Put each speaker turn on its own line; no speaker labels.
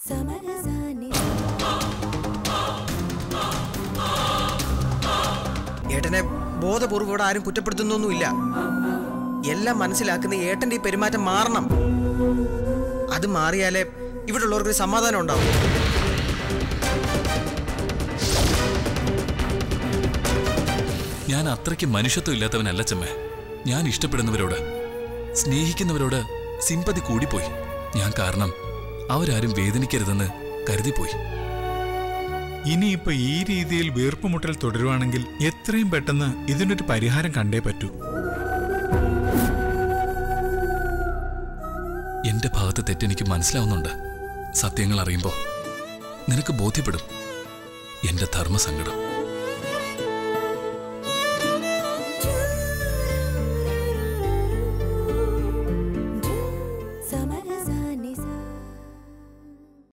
സമരസാനി
ഏട്ടനെ ബോധപൂർവ്വം ഇവിടെ ആരും കുറ്റപ്പെടുത്തുന്നൊന്നുമില്ല എല്ലാം മനസ്സിലാക്കുന്ന ഏട്ടന്റെ ഈ പെരുമാറ്റം മാറണം അത് മാറിയാലേ ഇവിടെ ഉള്ളവർക്ക് സമാധാനം ഉണ്ടാവും
ഞാൻ അത്രയ്ക്ക് മനുഷ്യത്വം ഇല്ലാത്തവനല്ല ചെമ്മേ ഞാൻ ഇഷ്ടപ്പെടുന്നവരോട് സ്നേഹിക്കുന്നവരോട് സിമ്പതി കൂടിപ്പോയി ഞാൻ കാരണം അവരാരും വേദനിക്കരുതെന്ന് കരുതിപ്പോയി
ഇനിയിപ്പോ ഈ രീതിയിൽ വീർപ്പുമുട്ടൽ തുടരുവാണെങ്കിൽ എത്രയും പെട്ടെന്ന് ഇതിനൊരു പരിഹാരം കണ്ടേ പറ്റൂ
എന്റെ ഭാഗത്ത് തെറ്റെനിക്ക് മനസ്സിലാവുന്നുണ്ട് സത്യങ്ങൾ അറിയുമ്പോൾ നിനക്ക് ബോധ്യപ്പെടും എന്റെ ധർമ്മസങ്കടം